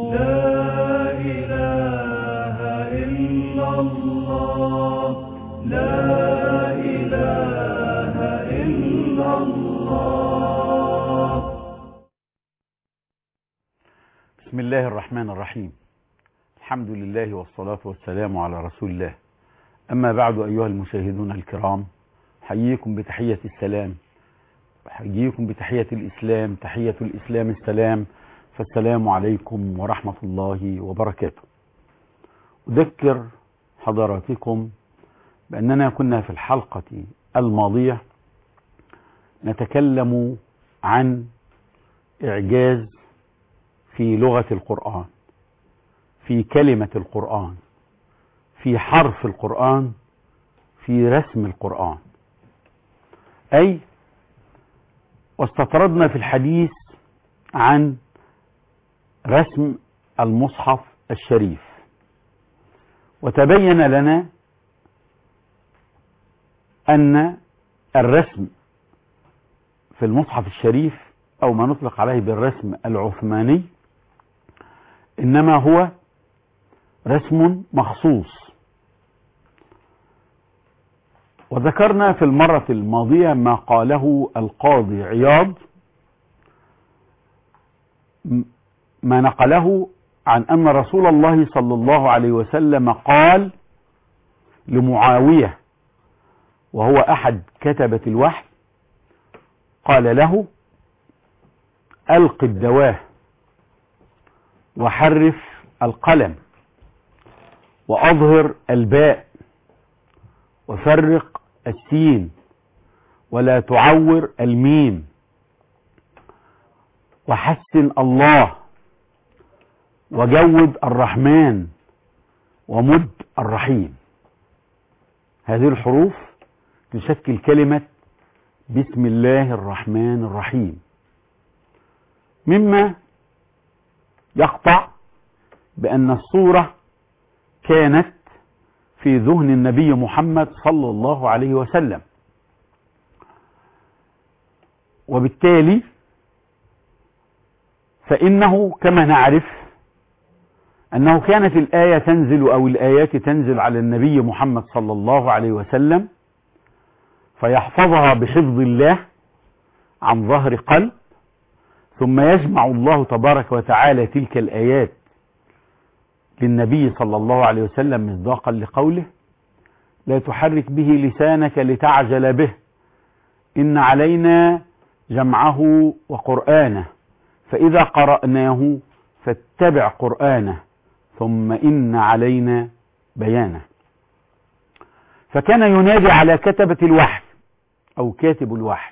لا إله إلا الله لا إله إلا الله بسم الله الرحمن الرحيم الحمد لله والصلاة والسلام على رسول الله أما بعد أيها المشاهدون الكرام حييكم بتحية السلام حييكم بتحية الإسلام تحية الإسلام السلام فالسلام عليكم ورحمة الله وبركاته أذكر حضراتكم بأننا كنا في الحلقة الماضية نتكلم عن إعجاز في لغة القرآن في كلمة القرآن في حرف القرآن في رسم القرآن أي واستطردنا في الحديث عن رسم المصحف الشريف وتبين لنا أن الرسم في المصحف الشريف أو ما نطلق عليه بالرسم العثماني إنما هو رسم مخصوص وذكرنا في المرة الماضية ما قاله القاضي عياض ما نقله عن أن رسول الله صلى الله عليه وسلم قال لمعاوية وهو أحد كتبة الوحي قال له ألق الدواه وحرف القلم وأظهر الباء وفرق السين ولا تعور الميم وحسن الله وجود الرحمن ومد الرحيم هذه الحروف تشكل كلمة بسم الله الرحمن الرحيم مما يقطع بأن الصورة كانت في ذهن النبي محمد صلى الله عليه وسلم وبالتالي فإنه كما نعرف أنه كانت الآية تنزل أو الآيات تنزل على النبي محمد صلى الله عليه وسلم فيحفظها بحفظ الله عن ظهر قلب ثم يجمع الله تبارك وتعالى تلك الآيات للنبي صلى الله عليه وسلم مصداقا لقوله لا تحرك به لسانك لتعجل به إن علينا جمعه وقرآنه فإذا قرأناه فاتبع قرآنه ثم إن علينا بيانه فكان ينادي على كتبة الوحي أو كاتب الوحي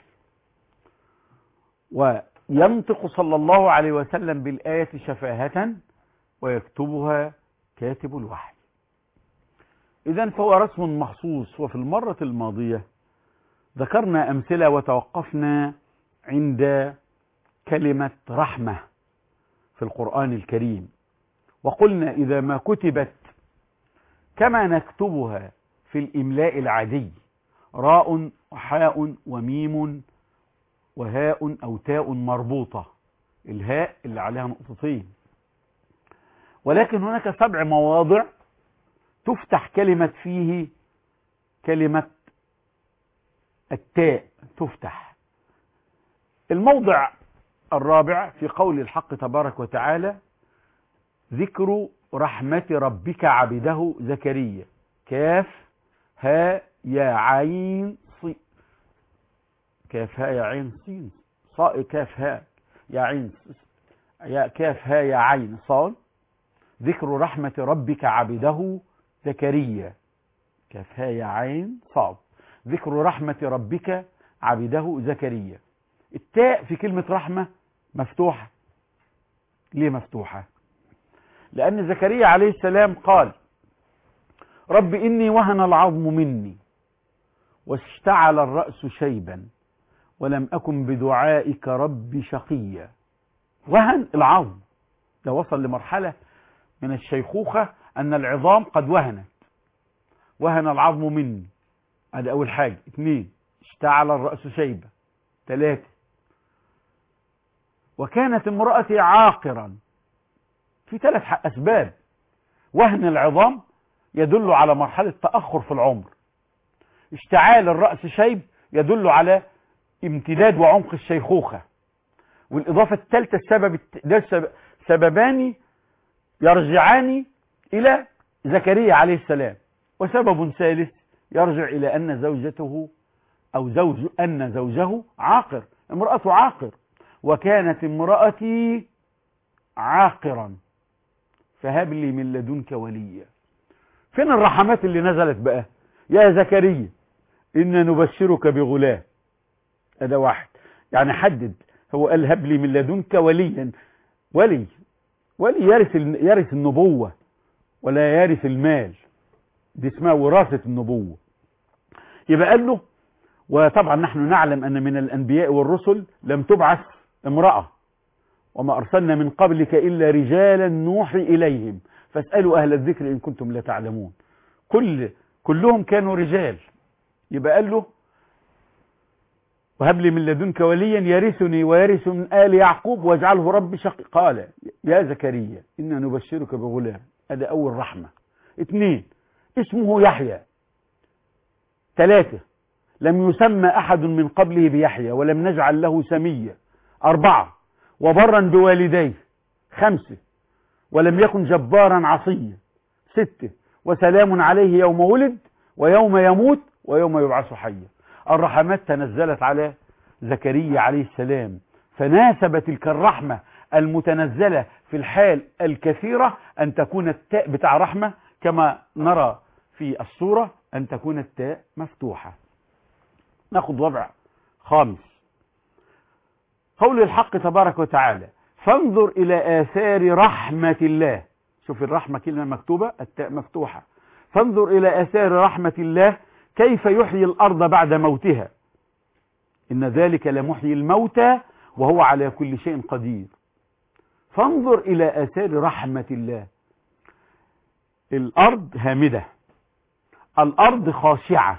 وينطق صلى الله عليه وسلم بالآية شفاهة ويكتبها كاتب الوحي إذا فهو رسم مخصوص وفي المرة الماضية ذكرنا أمثلة وتوقفنا عند كلمة رحمة في القرآن الكريم وقلنا إذا ما كتبت كما نكتبها في الإملاء العادي راء وحاء وميم وهاء أو تاء مربوطة الهاء اللي عليها نقطتين ولكن هناك سبع مواضع تفتح كلمة فيه كلمة التاء تفتح الموضع الرابع في قول الحق تبارك وتعالى ذكر رحمة ربك عبده زكريا كاف ها يا عين صي كاف ها يا عين صين صاء كاف ها يا عين يا كاف ها يا عين صاد ذكر رحمة ربك عبده زكريا كاف ها يا عين صاد ذكر رحمة ربك عبده زكريا التاء في كلمة رحمة مفتوحة ليه مفتوحة لأن زكريا عليه السلام قال رب إني وهن العظم مني واشتعل الرأس شيبا ولم أكن بدعائك رب شقيا وهن العظم ده وصل لمرحلة من الشيخوخة أن العظام قد وهنت وهن العظم مني هذا أول حاجة اثنين اشتعل الرأس شيبة ثلاثة وكانت امرأتي عاقرا في ثلاث ح- أسباب وهن العظام يدل على مرحلة تأخر في العمر اشتعال الرأس شيب يدل على امتداد وعمق الشيخوخة والإضافة الثالثة السبب الت- ده سب- سببان يرجعان إلى زكريا عليه السلام وسبب ثالث يرجع إلى أن زوجته أو زوج أن زوجه عاقر امرأته عاقر وكانت امرأتي عاقرا فهب لي من لدنك وليا فين الرحمات اللي نزلت بقى يا زكريا إنا نبشرك بغلام هذا واحد يعني حدد هو قال هب لي من لدنك وليا ولي ولي يرث ال- يرث النبوة ولا يرث المال دي اسمها وراثة النبوة يبقى قال له وطبعا نحن نعلم أن من الأنبياء والرسل لم تبعث امرأة وما أرسلنا من قبلك إلا رجالا نوحي إليهم فاسألوا أهل الذكر إن كنتم لا تعلمون كل كلهم كانوا رجال يبقى قال له وهب لي من لدنك وليا يرثني ويرث من آل يعقوب واجعله رب شقي قال يا زكريا إنا نبشرك بغلام هذا أول رحمة اثنين اسمه يحيى ثلاثة لم يسمى أحد من قبله بيحيى ولم نجعل له سميا أربعة وبرا بوالديه خمسة ولم يكن جبارا عصيا ستة وسلام عليه يوم ولد ويوم يموت ويوم يبعث حيا الرحمات تنزلت على زكريا عليه السلام فناسب تلك الرحمة المتنزلة في الحال الكثيرة أن تكون التاء بتاع رحمة كما نرى في الصورة أن تكون التاء مفتوحة ناخد وضع خامس قول الحق تبارك وتعالى فانظر إلى آثار رحمة الله شوف الرحمة كلمة مكتوبة التاء مفتوحة فانظر إلى آثار رحمة الله كيف يحيي الأرض بعد موتها إن ذلك لمحيي الموتى وهو على كل شيء قدير فانظر إلى آثار رحمة الله الأرض هامدة الأرض خاشعة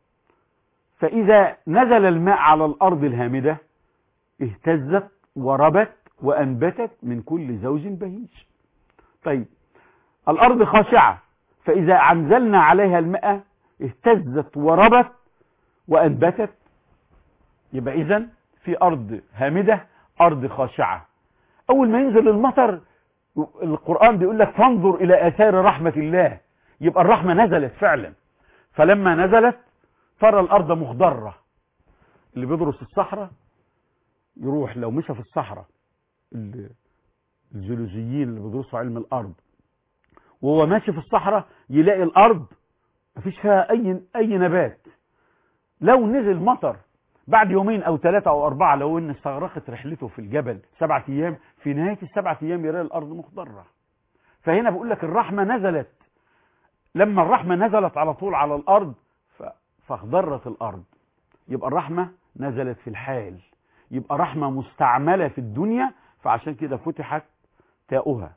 فإذا نزل الماء على الأرض الهامدة اهتزت وربت وأنبتت من كل زوج بهيج طيب الأرض خاشعة فإذا أنزلنا عليها الماء اهتزت وربت وأنبتت يبقى إذن في أرض هامدة أرض خاشعة أول ما ينزل المطر القرآن بيقول لك فانظر إلى آثار رحمة الله يبقى الرحمة نزلت فعلا فلما نزلت ترى الأرض مخضرة اللي بيدرس الصحراء يروح لو مشى في الصحراء ال- الجيولوجيين اللي بيدرسوا علم الأرض وهو ماشي في الصحراء يلاقي الأرض مفيش فيها أي أي نبات لو نزل مطر بعد يومين أو ثلاثة أو أربعة لو إن استغرقت رحلته في الجبل سبعة أيام في نهاية السبعة أيام يلاقي الأرض مخضرة فهنا بقول لك الرحمة نزلت لما الرحمة نزلت على طول على الأرض ف- فاخضرت الأرض يبقى الرحمة نزلت في الحال يبقى رحمة مستعملة في الدنيا فعشان كده فتحت تاؤها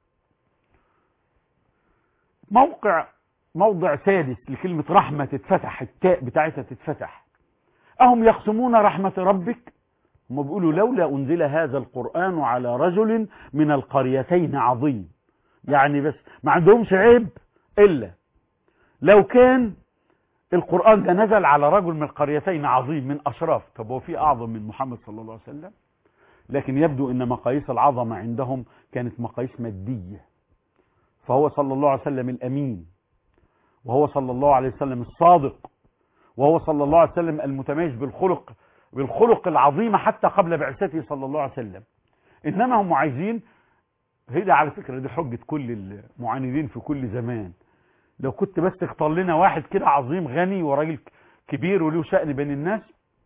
موقع موضع سادس لكلمة رحمة تتفتح التاء بتاعتها تتفتح أهم يقسمون رحمة ربك هم بيقولوا لولا أنزل هذا القرآن على رجل من القريتين عظيم يعني بس ما عندهمش عيب إلا لو كان القرآن ده نزل على رجل من القريتين عظيم من أشراف طب هو في أعظم من محمد صلى الله عليه وسلم لكن يبدو أن مقاييس العظمة عندهم كانت مقاييس مادية فهو صلى الله عليه وسلم الأمين وهو صلى الله عليه وسلم الصادق وهو صلى الله عليه وسلم المتميز بالخلق بالخلق العظيمة حتى قبل بعثته صلى الله عليه وسلم إنما هم عايزين هي دي على فكرة دي حجة كل المعاندين في كل زمان لو كنت بس تختار لنا واحد كده عظيم غني وراجل كبير وله شأن بين الناس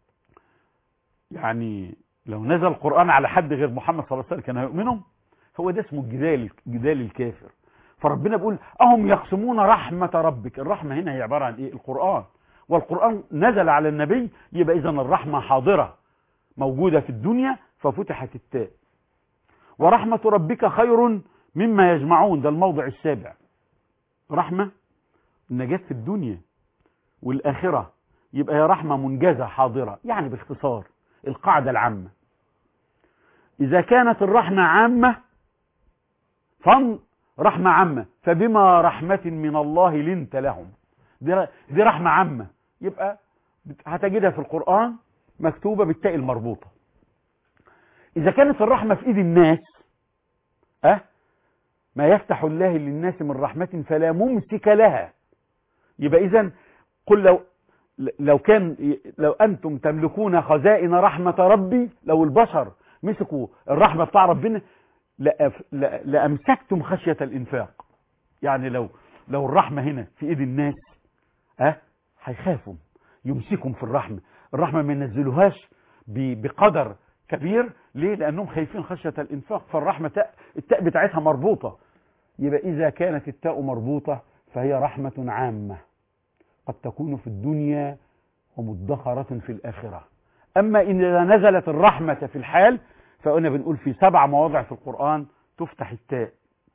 يعني لو نزل القرآن على حد غير محمد صلى الله عليه وسلم كان هيؤمنوا هو ده اسمه الجدال جدال الكافر فربنا بيقول أهم يقسمون رحمة ربك الرحمة هنا هي عبارة عن إيه القرآن والقرآن نزل على النبي يبقى إذا الرحمة حاضرة موجودة في الدنيا ففتحت التاء ورحمة ربك خير مما يجمعون ده الموضع السابع رحمة النجاة في الدنيا والآخرة يبقى هي رحمة منجزة حاضرة يعني باختصار القاعدة العامة إذا كانت الرحمة عامة فن رحمة عامة فبما رحمة من الله لنت لهم دي, دي رحمة عامة يبقى هتجدها في القرآن مكتوبة بالتاء المربوطة إذا كانت الرحمة في إيد الناس أه ما يفتح الله للناس من رحمة فلا ممسك لها يبقى إذا قل لو لو كان لو أنتم تملكون خزائن رحمة ربي لو البشر مسكوا الرحمة بتاع ربنا لأمسكتم خشية الإنفاق يعني لو لو الرحمة هنا في إيد الناس ها هيخافوا يمسكهم في الرحمة الرحمة ما ينزلوهاش بقدر كبير ليه لأنهم خايفين خشية الإنفاق فالرحمة تاء التاء بتاعتها مربوطة يبقى إذا كانت التاء مربوطة فهي رحمة عامة قد تكون في الدنيا ومدخرة في الآخرة أما إن إذا نزلت الرحمة في الحال فقلنا بنقول في سبع مواضع في القرآن تفتح التاء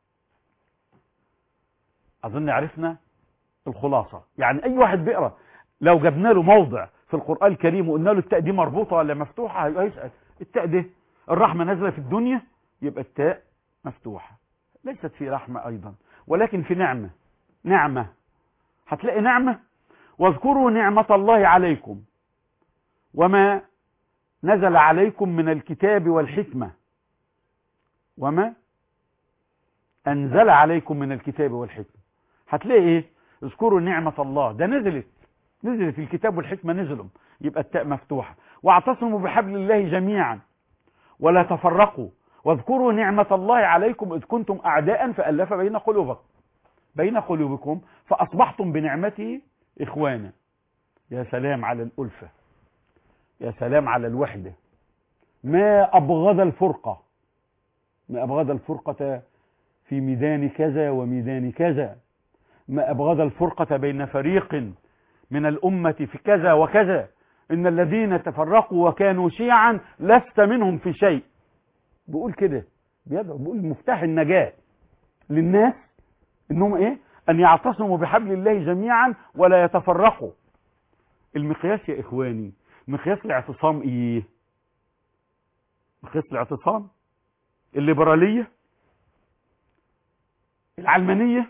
أظن عرفنا الخلاصة يعني أي واحد بيقرأ لو جبنا له موضع في القرآن الكريم وقلنا له التاء دي مربوطة ولا مفتوحة هيبقى يسأل التاء دي الرحمة نازلة في الدنيا يبقى التاء مفتوحة ليست في رحمة أيضا ولكن في نعمة نعمة هتلاقي نعمة واذكروا نعمة الله عليكم وما نزل عليكم من الكتاب والحكمة وما أنزل عليكم من الكتاب والحكمة هتلاقي إيه اذكروا نعمة الله ده نزلت نزلت الكتاب والحكمة نزلوا يبقى التاء مفتوحة واعتصموا بحبل الله جميعا ولا تفرقوا واذكروا نعمة الله عليكم إذ كنتم أعداء فألف بين قلوبكم بين قلوبكم فأصبحتم بنعمته إخوانا يا سلام على الألفة يا سلام على الوحدة ما أبغض الفرقة ما أبغض الفرقة في ميدان كذا وميدان كذا ما أبغض الفرقة بين فريق من الأمة في كذا وكذا إن الذين تفرقوا وكانوا شيعا لست منهم في شيء بيقول كده بيدعو بيقول مفتاح النجاة للناس إنهم إيه أن يعتصموا بحبل الله جميعا ولا يتفرقوا المقياس يا إخواني مقياس الاعتصام إيه مقياس الاعتصام الليبرالية العلمانية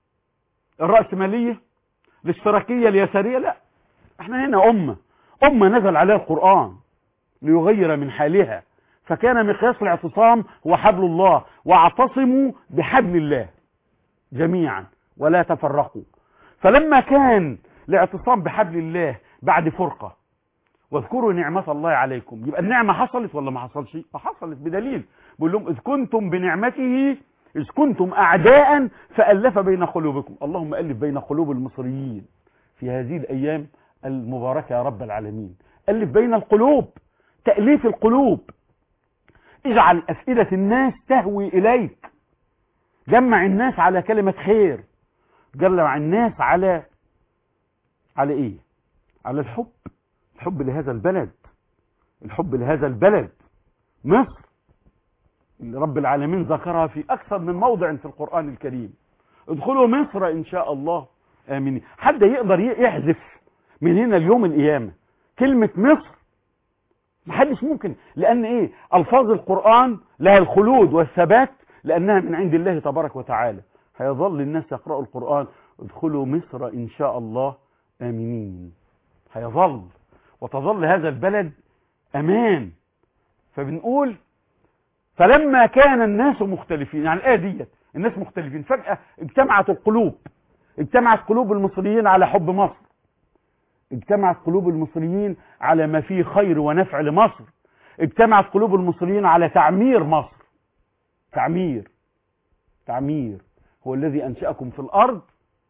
الرأسمالية الاشتراكية اليسارية لا احنا هنا أمة أمة نزل عليها القرآن ليغير من حالها فكان مقياس الاعتصام هو حبل الله واعتصموا بحبل الله جميعا ولا تفرقوا فلما كان الاعتصام بحبل الله بعد فرقة واذكروا نعمة الله عليكم يبقى النعمة حصلت ولا ما حصلش فحصلت بدليل بيقول لهم إذ كنتم بنعمته إذ كنتم أعداء فألف بين قلوبكم اللهم ألف بين قلوب المصريين في هذه الأيام المباركة يا رب العالمين ألف بين القلوب تأليف القلوب اجعل أفئدة الناس تهوي إليك جمع الناس على كلمة خير جمع الناس على على ايه على الحب الحب لهذا البلد الحب لهذا البلد مصر اللي رب العالمين ذكرها في أكثر من موضع في القرآن الكريم ادخلوا مصر إن شاء الله آمين حد يقدر يحذف من هنا اليوم القيامة كلمة مصر محدش ممكن لأن إيه ألفاظ القرآن لها الخلود والثبات لأنها من عند الله تبارك وتعالى هيظل الناس يقرأوا القرآن ادخلوا مصر إن شاء الله آمنين هيظل وتظل هذا البلد أمان فبنقول فلما كان الناس مختلفين يعني الآية ديت الناس مختلفين فجأة اجتمعت القلوب اجتمعت قلوب المصريين على حب مصر اجتمعت قلوب المصريين على ما فيه خير ونفع لمصر اجتمعت قلوب المصريين على تعمير مصر تعمير تعمير هو الذي أنشأكم في الأرض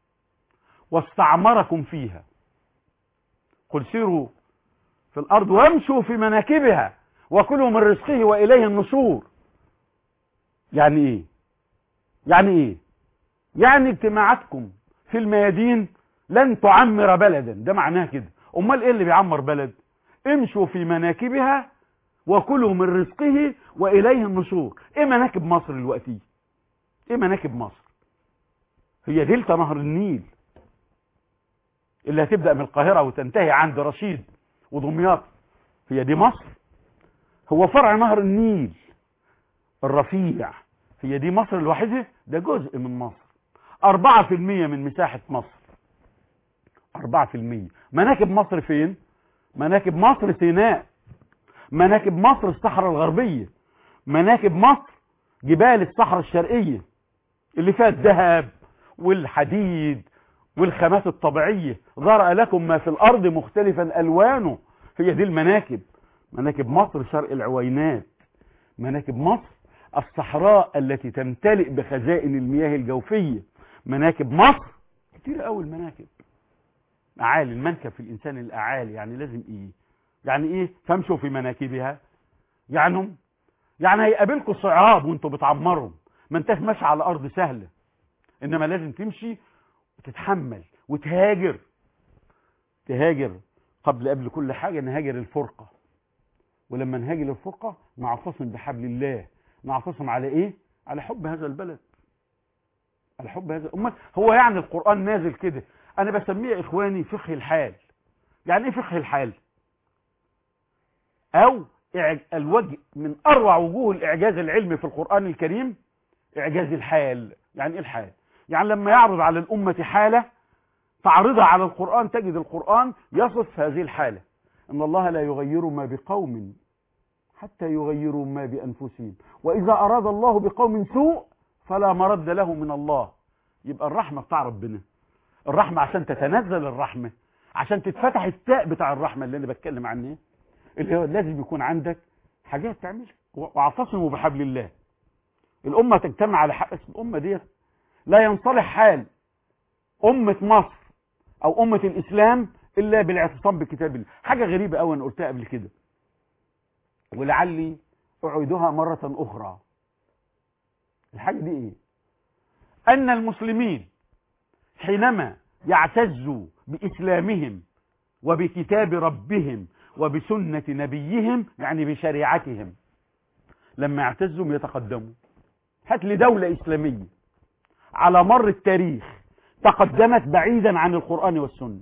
واستعمركم فيها قل سيروا في الأرض وامشوا في مناكبها وكلوا من رزقه وإليه النشور يعني إيه يعني إيه يعني اجتماعاتكم في الميادين لن تعمر بلدا ده معناه كده امال ايه اللي بيعمر بلد امشوا في مناكبها وكلوا من رزقه واليه النشور ايه مناكب مصر دلوقتي ايه مناكب مصر هي دلتا نهر النيل اللي هتبدا من القاهره وتنتهي عند رشيد ودمياط هي دي مصر هو فرع نهر النيل الرفيع هي دي مصر الوحيدة ده جزء من مصر أربعة في المية من مساحة مصر أربعة في المية مناكب مصر فين مناكب مصر سيناء مناكب مصر الصحراء الغربية مناكب مصر جبال الصحراء الشرقية اللي فيها الذهب والحديد والخامات الطبيعية ذرأ لكم ما في الأرض مختلفا ألوانه هي دي المناكب مناكب مصر شرق العوينات مناكب مصر الصحراء التي تمتلئ بخزائن المياه الجوفية مناكب مصر كتير قوي المناكب أعالي المنكب في الإنسان الأعالي يعني لازم إيه يعني إيه فامشوا في مناكبها يعني يعني هيقابلكم صعاب وانتوا بتعمروا ما انتش ماشي على أرض سهلة إنما لازم تمشي وتتحمل وتهاجر تهاجر قبل قبل كل حاجة نهاجر الفرقة ولما نهاجر الفرقة نعتصم بحبل الله نعتصم على ايه على حب هذا البلد على حب هذا أمال هو يعني القرآن نازل كده انا بسميه يا اخواني فقه الحال يعني ايه فقه الحال او إعج- الوجه من اروع وجوه الاعجاز العلمي في القرآن الكريم اعجاز الحال يعني ايه الحال يعني لما يعرض على الامة حالة تعرضها على القرآن تجد القرآن يصف هذه الحالة ان الله لا يغير ما بقوم حتى يغيروا ما بأنفسهم وإذا أراد الله بقوم سوء فلا مرد له من الله يبقى الرحمة بتاع ربنا الرحمة عشان تتنزل الرحمة عشان تتفتح التاء بتاع الرحمة اللي أنا بتكلم عنه اللي هو لازم يكون عندك حاجات تعملها واعتصموا بحبل الله الأمة تجتمع على حق اسم الأمة ديت لا ينصلح حال أمة مصر أو أمة الإسلام إلا بالاعتصام بكتاب الله حاجة غريبة أوي أنا قلتها قبل كده ولعلي أعيدها مرة أخرى الحاجة دي إيه أن المسلمين حينما يعتزوا بإسلامهم وبكتاب ربهم وبسنة نبيهم يعني بشريعتهم لما يعتزوا يتقدموا هات لي دولة إسلامية على مر التاريخ تقدمت بعيدا عن القرآن والسنة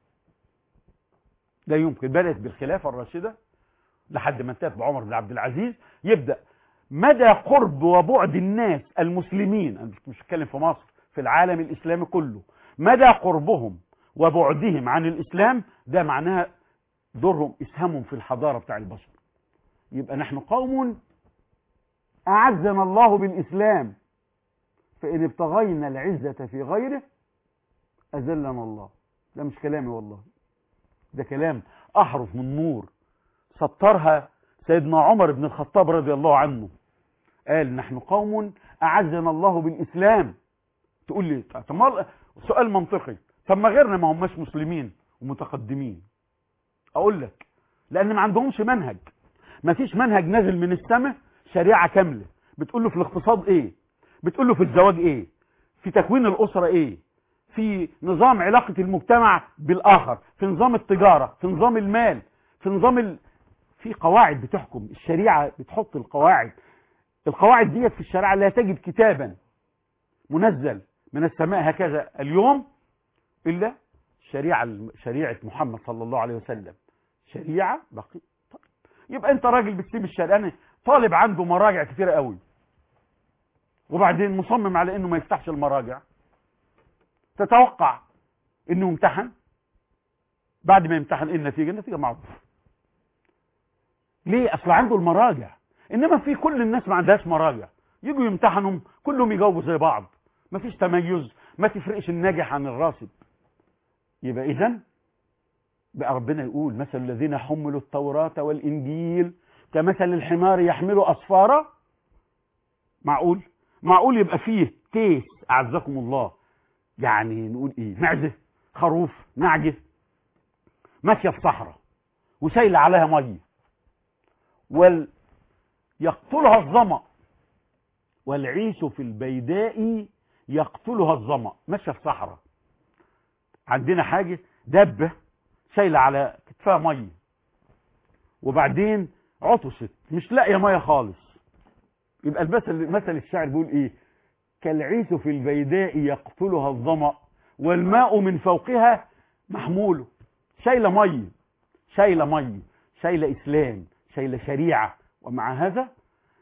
لا يمكن بدأت بالخلافة الراشدة لحد ما انتهت بعمر بن عبد العزيز يبدأ مدى قرب وبعد الناس المسلمين انا مش بتكلم في مصر في العالم الاسلامي كله مدى قربهم وبعدهم عن الاسلام ده معناها دورهم اسهامهم في الحضارة بتاع البشر يبقى نحن قوم اعزنا الله بالاسلام فان ابتغينا العزة في غيره اذلنا الله ده مش كلامي والله ده كلام احرف من نور سطرها سيدنا عمر بن الخطاب رضي الله عنه قال نحن قوم أعزنا الله بالإسلام تقول لي طب ما- سؤال منطقي طب ما غيرنا ما هماش مسلمين ومتقدمين أقول لك لأن ما عندهمش منهج ما فيش منهج نازل من السماء شريعة كاملة بتقول له في الاقتصاد إيه بتقول له في الزواج إيه في تكوين الأسرة إيه في نظام علاقة المجتمع بالآخر في نظام التجارة في نظام المال في نظام ال... في قواعد بتحكم الشريعة بتحط القواعد القواعد ديت في الشريعة لا تجد كتابا منزل من السماء هكذا اليوم إلا شريعة شريعة محمد صلى الله عليه وسلم شريعة بقي طيب. يبقى انت راجل بتسيب الشريعة أنا طالب عنده مراجع كتيرة قوي وبعدين مصمم على انه ما يفتحش المراجع تتوقع انه امتحن بعد ما يمتحن ايه النتيجة النتيجة معروفة ليه اصل عنده المراجع انما في كل الناس ما عندهاش مراجع يجوا يمتحنوا كلهم يجاوبوا زي بعض مفيش تميز ما تفرقش الناجح عن الراسب يبقى اذا بقى ربنا يقول مثل الذين حملوا التوراة والانجيل كمثل الحمار يحمل اسفارا معقول معقول يبقى فيه تيس اعزكم الله يعني نقول ايه معزه خروف نعجه ماشيه في صحراء وسايله عليها ميه وال يقتلها الظمأ والعيش في البيداء يقتلها الظمأ ماشيه في صحراء عندنا حاجه دبه شايله على كتفها ميه وبعدين عطشت مش لاقيه ميه خالص يبقى المثل مثل الشاعر بيقول ايه كالعيس في البيداء يقتلها الظمأ والماء من فوقها محمول شايله ميه شايله ميه شايله اسلام شايله شريعه ومع هذا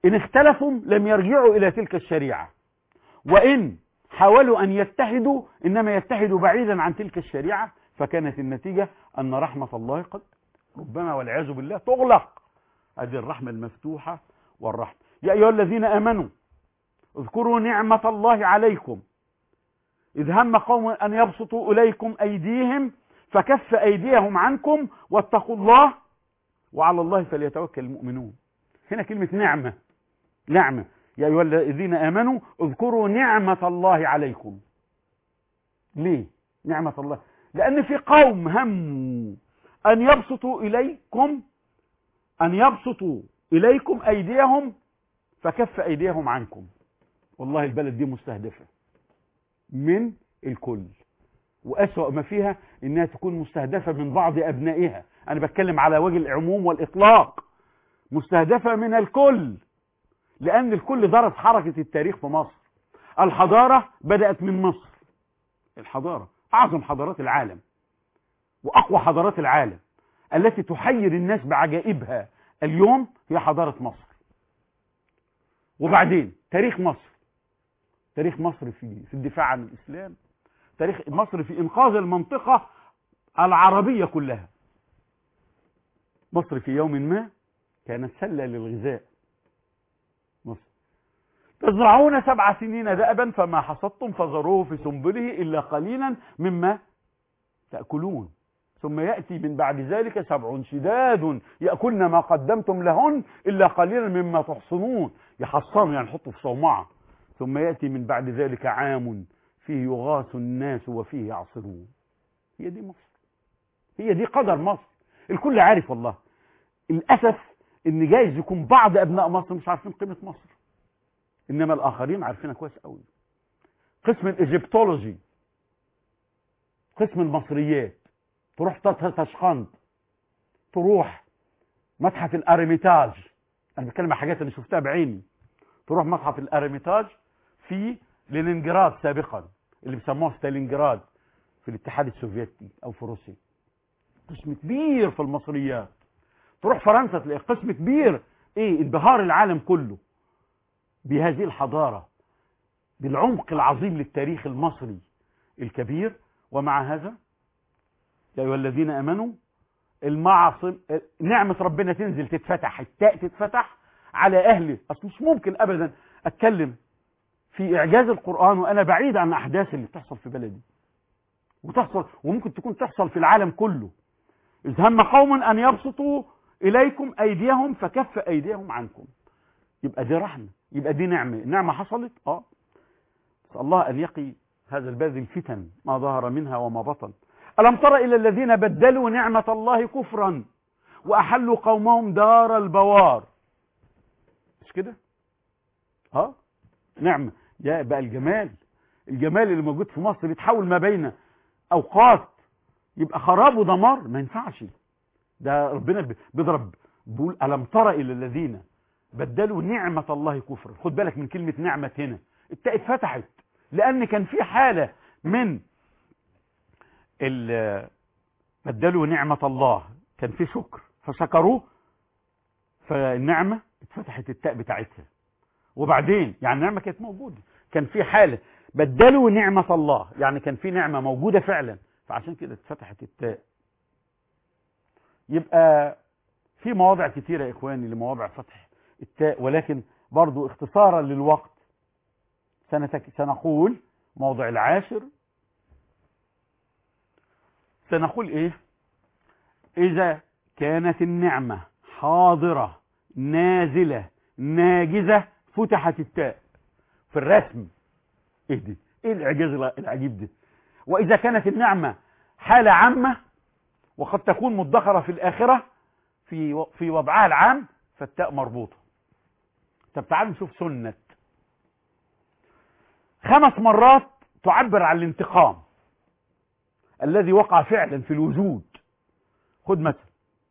إن اختلفوا لم يرجعوا إلى تلك الشريعة وإن حاولوا أن يتحدوا إنما يتحدوا بعيدا عن تلك الشريعة فكانت النتيجة أن رحمة الله قد ربما والعياذ بالله تغلق هذه الرحمة المفتوحة والرحمة يا أيها الذين آمنوا اذكروا نعمة الله عليكم إذ هم قوم أن يبسطوا إليكم أيديهم فكف أيديهم عنكم واتقوا الله وعلى الله فليتوكل المؤمنون هنا كلمة نعمة نعمة يا أيها الذين آمنوا اذكروا نعمة الله عليكم ليه نعمة الله لأن في قوم هموا أن يبسطوا إليكم أن يبسطوا إليكم أيديهم فكف أيديهم عنكم والله البلد دي مستهدفة من الكل وأسوأ ما فيها إنها تكون مستهدفة من بعض أبنائها أنا بتكلم على وجه العموم والإطلاق مستهدفة من الكل لأن الكل درس حركة التاريخ في مصر الحضارة بدأت من مصر الحضارة أعظم حضارات العالم وأقوى حضارات العالم التي تحير الناس بعجائبها اليوم هي حضارة مصر وبعدين تاريخ مصر تاريخ مصر في في الدفاع عن الإسلام تاريخ مصر في إنقاذ المنطقة العربية كلها مصر في يوم ما كانت سلة للغذاء مصر تزرعون سبع سنين دأبا فما حصدتم فذروه في سنبله إلا قليلا مما تأكلون ثم يأتي من بعد ذلك سبع شداد يأكلن ما قدمتم لهن إلا قليلا مما تحصنون يحصنوا يعني يحطوا في صومعة ثم يأتي من بعد ذلك عام فيه يغاث الناس وفيه يعصرون هي دي مصر هي دي قدر مصر الكل عارف والله الأسف ان جايز يكون بعض ابناء مصر مش عارفين قيمة مصر انما الاخرين عارفينها كويس قوي قسم الايجيبتولوجي قسم المصريات تروح تشقند تروح متحف الاريميتاج انا بتكلم عن حاجات اللي شفتها بعيني تروح متحف الاريميتاج في لينينجراد سابقا اللي بيسموها ستالينجراد في الاتحاد السوفيتي او في روسيا قسم كبير في المصريات تروح فرنسا تلاقي قسم كبير ايه انبهار العالم كله بهذه الحضارة بالعمق العظيم للتاريخ المصري الكبير ومع هذا يا ايها الذين امنوا المعاصم نعمة ربنا تنزل تتفتح التاء تتفتح على اهله اصل مش ممكن ابدا اتكلم في اعجاز القرآن وانا بعيد عن الاحداث اللي بتحصل في بلدي وتحصل وممكن تكون تحصل في العالم كله إذ هم قوم أن يبسطوا إليكم أيديهم فكف أيديهم عنكم يبقى دي رحمة يبقى دي نعمة النعمة حصلت آه نسأل الله أن يقي هذا البلد الفتن ما ظهر منها وما بطن ألم تر إلى الذين بدلوا نعمة الله كفرا وأحلوا قومهم دار البوار مش كده ها نعمة يا بقى الجمال الجمال اللي موجود في مصر يتحول ما بين أوقات يبقى خراب ودمار ما ينفعش ده ربنا بيضرب بيقول ألم تر إلى الذين بدلوا نعمة الله كفرا خد بالك من كلمة نعمة هنا التاء اتفتحت لأن كان في حالة من بدلوا نعمة الله كان في شكر فشكروه فالنعمة اتفتحت التاء بتاعتها وبعدين يعني النعمة كانت موجودة كان في حالة بدلوا نعمة الله يعني كان في نعمة موجودة فعلا فعشان كده اتفتحت التاء يبقى في مواضع كتيرة يا إخواني لمواضع فتح التاء ولكن برضو اختصارا للوقت سنتك سنقول موضع العاشر سنقول ايه اذا كانت النعمة حاضرة نازلة ناجزة فتحت التاء في الرسم ايه دي ايه الاعجاز العجيب ده واذا كانت النعمة حالة عامة وقد تكون مدخرة في الاخرة في في وضعها العام فالتاء مربوطة طب تعالوا نشوف سنة خمس مرات تعبر عن الانتقام الذي وقع فعلا في الوجود خد مثل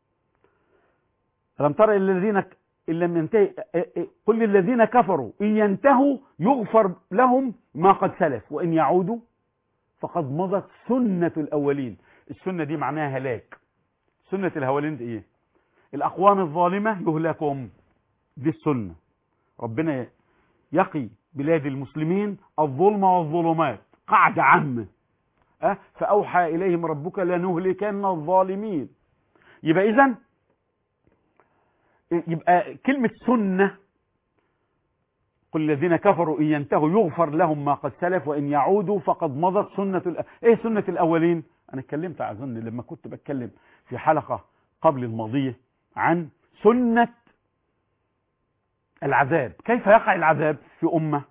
ألم ترى إلى الذين إن لم ينتهي قل للذين كفروا إن ينتهوا يغفر لهم ما قد سلف وإن يعودوا فقد مضت سنة الأولين السنة دي معناها هلاك سنة الأولين دي إيه الأقوام الظالمة يهلكهم دي السنة ربنا يقي بلاد المسلمين الظلم والظلمات قاعدة عامة أه؟ فأوحى إليهم ربك لنهلكن الظالمين يبقى إذن يبقى كلمة سنة قل الذين كفروا إن ينتهوا يغفر لهم ما قد سلف وإن يعودوا فقد مضت سنة الأ... إيه سنة الأولين أنا اتكلمت أظن لما كنت بتكلم في حلقة قبل الماضية عن سنة العذاب كيف يقع العذاب في أمة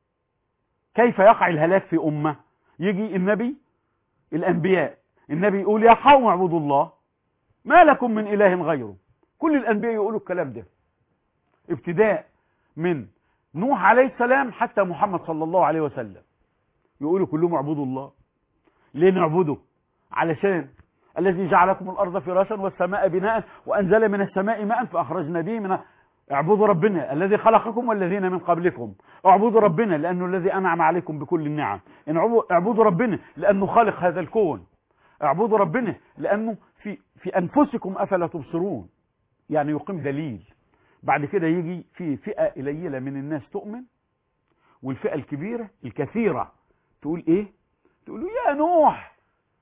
كيف يقع الهلاك في أمة يجي النبي الأنبياء النبي يقول يا قوم اعبدوا الله ما لكم من إله غيره كل الأنبياء يقولوا الكلام ده ابتداء من نوح عليه السلام حتى محمد صلى الله عليه وسلم يقولوا كلهم اعبدوا الله ليه نعبده علشان الذي جعلكم الأرض فراشا والسماء بناء وأنزل من السماء ماء فأخرجنا به من اعبدوا ربنا الذي خلقكم والذين من قبلكم اعبدوا ربنا لأنه الذي أنعم عليكم بكل النعم اعبدوا ربنا لأنه خالق هذا الكون اعبدوا ربنا لأنه في, في أنفسكم أفلا تبصرون يعني يقيم دليل بعد كده يجي في فئة قليلة من الناس تؤمن والفئة الكبيرة الكثيرة تقول ايه تقول يا نوح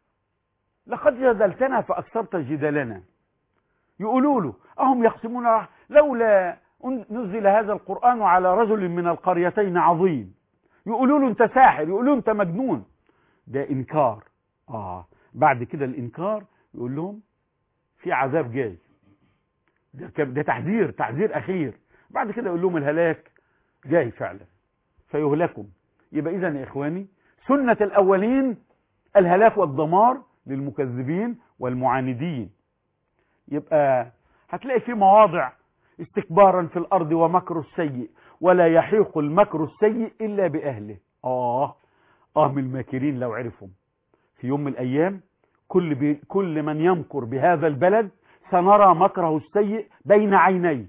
لقد جدلتنا فأكثرت جدالنا يقولوا له أهم يقسمون رح لولا نزل هذا القرآن على رجل من القريتين عظيم يقولوا له انت ساحر يقولوا له انت مجنون ده انكار اه بعد كده الانكار يقول لهم في عذاب جاي ده, ده تحذير تحذير اخير بعد كده يقول لهم الهلاك جاي فعلا فيهلكم يبقى اذا يا اخواني سنة الاولين الهلاك والدمار للمكذبين والمعاندين يبقى هتلاقي في مواضع استكبارا في الارض ومكر السيء ولا يحيق المكر السيء الا باهله اه اه من الماكرين لو عرفهم في يوم من الايام كل بي كل من يمكر بهذا البلد سنرى مكره السيء بين عينيه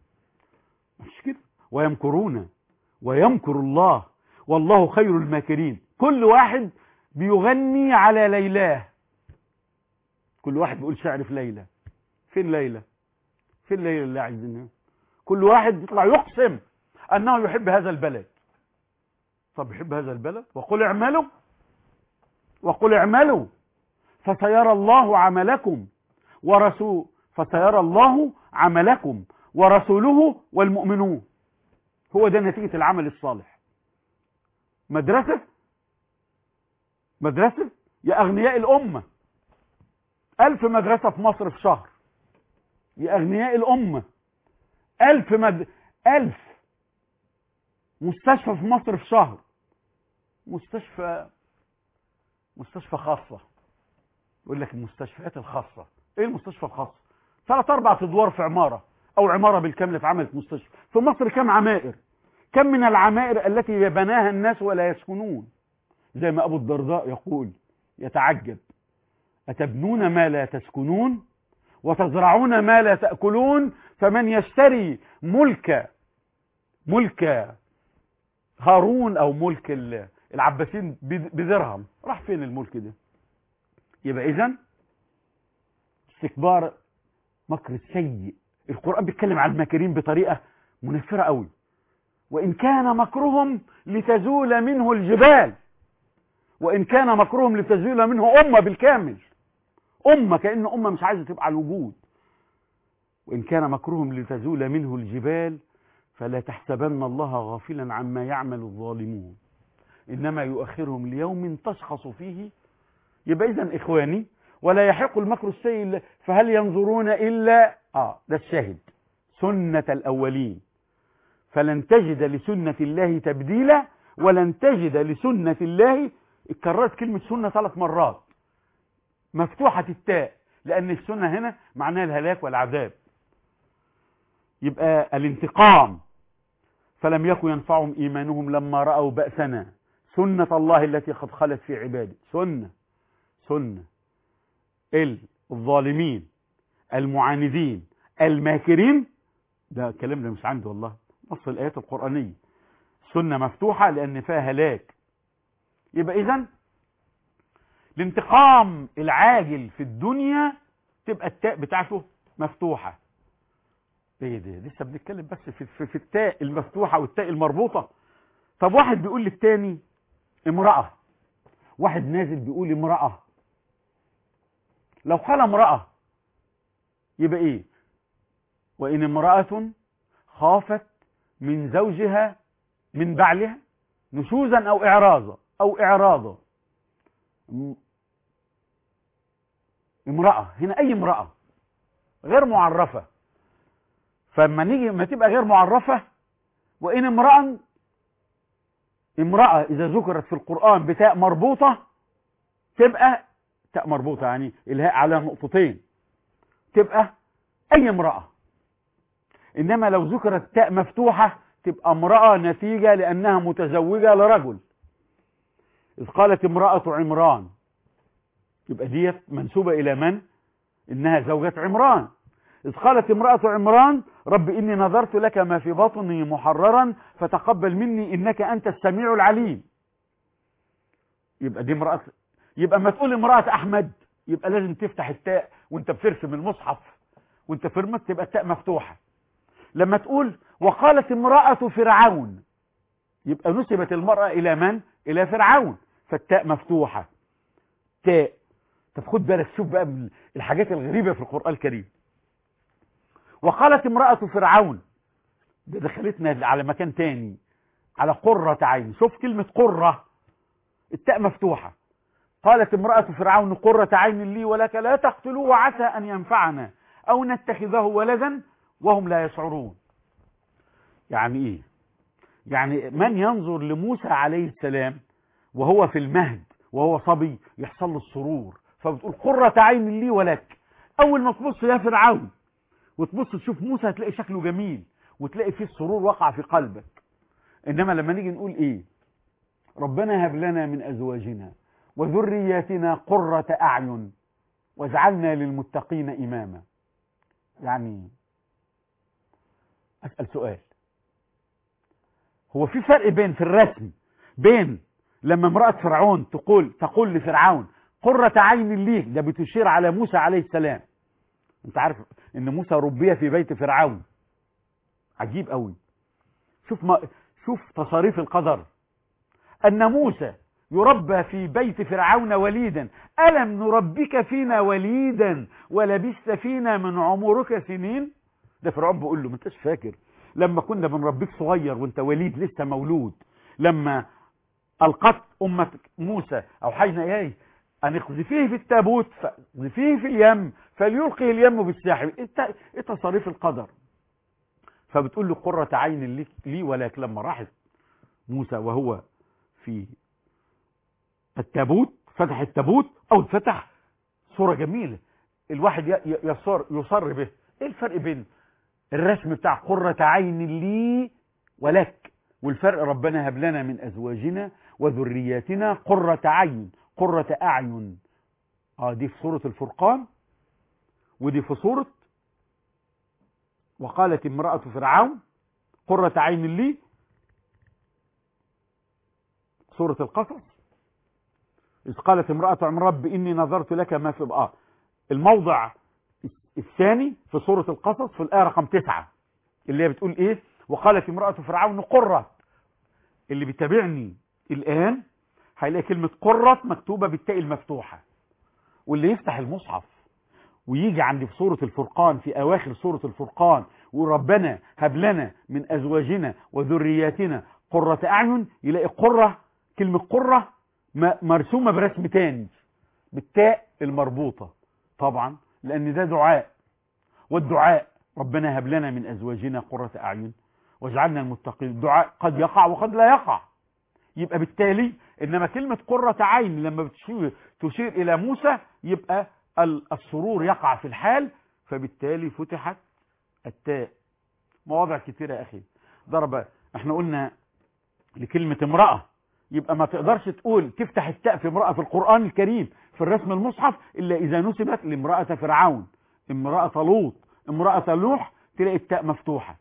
مش كده ويمكرون ويمكر الله والله خير الماكرين كل واحد بيغني على ليلاه كل واحد بيقول شعر في ليلى فين ليلى فين ليلى اللي عايزينها كل واحد يطلع يقسم انه يحب هذا البلد طب يحب هذا البلد وقل اعملوا وقل اعملوا فسيرى الله عملكم ورسول فسيرى الله عملكم ورسوله والمؤمنون هو ده نتيجة العمل الصالح مدرسة مدرسة يا أغنياء الأمة ألف مدرسة في مصر في شهر يا أغنياء الأمة ألف مد... ألف مستشفى في مصر في شهر مستشفى مستشفى خاصة يقول لك المستشفيات الخاصة ايه المستشفى الخاصة ثلاث اربع ادوار في عمارة او عمارة بالكامل اتعملت مستشفى في مصر كم عمائر كم من العمائر التي بناها الناس ولا يسكنون زي ما ابو الدرداء يقول يتعجب أتبنون ما لا تسكنون وتزرعون ما لا تأكلون فمن يشتري ملك ملك هارون أو ملك العباسين بدرهم راح فين الملك ده يبقى إذن استكبار مكر السيء القرآن بيتكلم عن الماكرين بطريقة منفرة قوي وإن كان مكرهم لتزول منه الجبال وإن كان مكرهم لتزول منه أمة بالكامل أمة كأن أمة مش عايزة تبقى على الوجود وإن كان مكرهم لتزول منه الجبال فلا تحسبن الله غافلا عما يعمل الظالمون إنما يؤخرهم ليوم تشخص فيه يبقى إذن إخواني ولا يحق المكر السيء فهل ينظرون إلا آه ده الشاهد سنة الأولين فلن تجد لسنة الله تبديلا ولن تجد لسنة الله اتكررت كلمة سنة ثلاث مرات مفتوحة التاء لأن السنة هنا معناها الهلاك والعذاب يبقى الانتقام فلم يكن ينفعهم إيمانهم لما رأوا بأسنا سنة الله التي قد خلت في عباده سنة سنة الظالمين المعاندين الماكرين ده الكلام ده مش عندي والله نص الآيات القرآنية سنة مفتوحة لأن فيها هلاك يبقى إذن الانتقام العاجل في الدنيا تبقى التاء بتاعته مفتوحة ايه ده لسه بنتكلم بس في, في, في التاء المفتوحة والتاء المربوطة طب واحد بيقول للتاني امرأة واحد نازل بيقول امرأة لو قال امرأة يبقى ايه وان امرأة خافت من زوجها من بعلها نشوزا او اعراضا او اعراضا م- امرأة هنا اي امرأة غير معرفة فلما نيجي ما تبقى غير معرفة وان امرأة امرأة اذا ذكرت في القرآن بتاء مربوطة تبقى تاء مربوطة يعني الهاء على نقطتين تبقى اي امرأة انما لو ذكرت تاء مفتوحة تبقى امرأة نتيجة لانها متزوجة لرجل اذ قالت امرأة عمران يبقى ديت منسوبة الى من انها زوجة عمران إذ قالت امرأة عمران رب إني نظرت لك ما في بطني محررا فتقبل مني إنك أنت السميع العليم يبقى دي امرأة يبقى ما تقول امرأة أحمد يبقى لازم تفتح التاء وانت بترسم المصحف وانت فرمت تبقى التاء مفتوحة لما تقول وقالت امرأة فرعون يبقى نسبت المرأة إلى من؟ إلى فرعون فالتاء مفتوحة تاء طب خد بالك شوف بقى من الحاجات الغريبة في القرآن الكريم وقالت امرأة فرعون ده دخلتنا على مكان تاني على قرة عين شوف كلمة قرة التاء مفتوحة قالت امرأة فرعون قرة عين لي ولك لا تقتلوه وعسى أن ينفعنا أو نتخذه ولدا وهم لا يشعرون يعني إيه يعني من ينظر لموسى عليه السلام وهو في المهد وهو صبي يحصل له السرور فبتقول قرة عين لي ولك أول ما تبص يا فرعون وتبص تشوف موسى هتلاقي شكله جميل وتلاقي فيه السرور وقع في قلبك انما لما نيجي نقول ايه ربنا هب لنا من ازواجنا وذرياتنا قرة اعين واجعلنا للمتقين اماما يعني اسال سؤال هو في فرق بين في الرسم بين لما امرأة فرعون تقول تقول لفرعون قرة عين ليك ده بتشير على موسى عليه السلام انت عارف ان موسى ربي في بيت فرعون عجيب قوي شوف ما شوف تصاريف القدر ان موسى يربى في بيت فرعون وليدا الم نربك فينا وليدا ولبست فينا من عمرك سنين ده فرعون بيقول له ما انتش فاكر لما كنا بنربيك صغير وانت وليد لسه مولود لما القت امك موسى اوحينا اليه ان اقذفيه في التابوت فاقذفيه في اليم فليلقي اليم بالساحل ايه إيه تصاريف القدر فبتقول له قرة عين لي, لي ولكن لما راحت موسى وهو في التابوت فتح التابوت او اتفتح صورة جميلة الواحد ي- ي- يصر يصر به ايه الفرق بين الرسم بتاع قرة عين لي ولك والفرق ربنا هب لنا من ازواجنا وذرياتنا قرة عين قرة اعين اه دي في سورة الفرقان ودي في سورة وقالت امرأة فرعون قرة عين لي سورة القصص إذ قالت امرأة عمر رب إني نظرت لك ما في بقى الموضع الثاني في سورة القصص في الآية رقم تسعة اللي هي بتقول إيه وقالت امرأة فرعون قرة اللي بيتابعني الآن هيلاقي كلمة قرة مكتوبة بالتاء المفتوحة واللي يفتح المصحف ويجي عند في سورة الفرقان في أواخر سورة الفرقان وربنا هب لنا من أزواجنا وذرياتنا قرة أعين يلاقي قرة كلمة قرة م- مرسومة برسم تاني بالتاء المربوطة طبعا لأن ده دعاء والدعاء ربنا هب لنا من أزواجنا قرة أعين واجعلنا المتقين الدعاء قد يقع وقد لا يقع يبقى بالتالي إنما كلمة قرة عين لما بتشير تشير إلى موسى يبقى ال- السرور يقع في الحال فبالتالي فتحت التاء مواضع كتيرة يا أخي ضرب احنا قلنا لكلمة امرأة يبقى ما تقدرش تقول تفتح التاء في امرأة في القرآن الكريم في الرسم المصحف إلا إذا نسبت لامرأة فرعون امرأة لوط امرأة نوح تلاقي التاء مفتوحة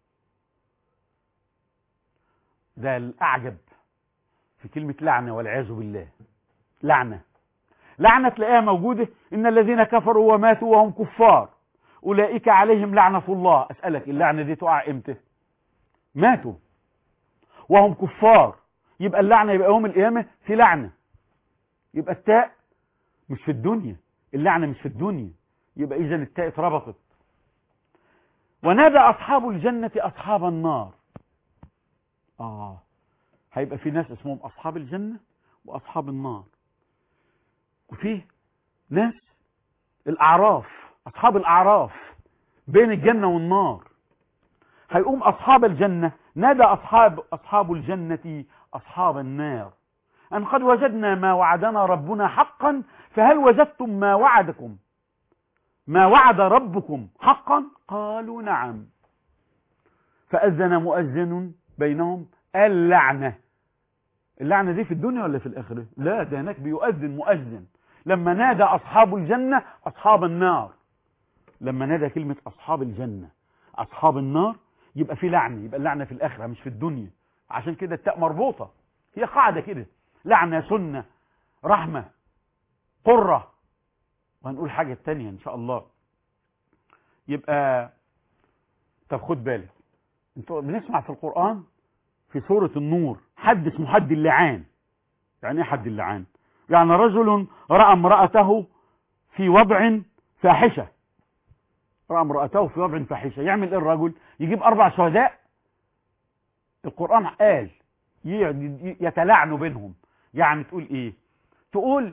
ده الأعجب في كلمة لعنة والعياذ بالله لعنة لعنة تلاقيها موجودة إن الذين كفروا وماتوا وهم كفار أولئك عليهم لعنة الله أسألك اللعنة دي تقع إمتى ماتوا وهم كفار يبقى اللعنة يبقى يوم القيامة في لعنة يبقى التاء مش في الدنيا اللعنة مش في الدنيا يبقى إذا التاء اتربطت ونادى أصحاب الجنة أصحاب النار آه هيبقى في ناس اسمهم أصحاب الجنة وأصحاب النار وفيه ناس الأعراف أصحاب الأعراف بين الجنة والنار هيقوم أصحاب الجنة نادى أصحاب أصحاب الجنة أصحاب النار أن قد وجدنا ما وعدنا ربنا حقا فهل وجدتم ما وعدكم ما وعد ربكم حقا قالوا نعم فأذن مؤذن بينهم اللعنة اللعنة دي في الدنيا ولا في الآخرة لا ده هناك بيؤذن مؤذن لما نادى أصحاب الجنة أصحاب النار لما نادى كلمة أصحاب الجنة أصحاب النار يبقى في لعنة يبقى اللعنة في الآخرة مش في الدنيا عشان كده التاء مربوطة هي قاعدة كده لعنة سنة رحمة قرة وهنقول حاجة تانية إن شاء الله يبقى طب خد بالك انتوا بنسمع في القرآن في سورة النور حد اسمه حد اللعان يعني ايه حد اللعان يعني رجل رأى امرأته في وضع فاحشة رأى امرأته في وضع فاحشة يعمل ايه الرجل يجيب اربع شهداء القرآن قال يتلعنوا بينهم يعني تقول ايه تقول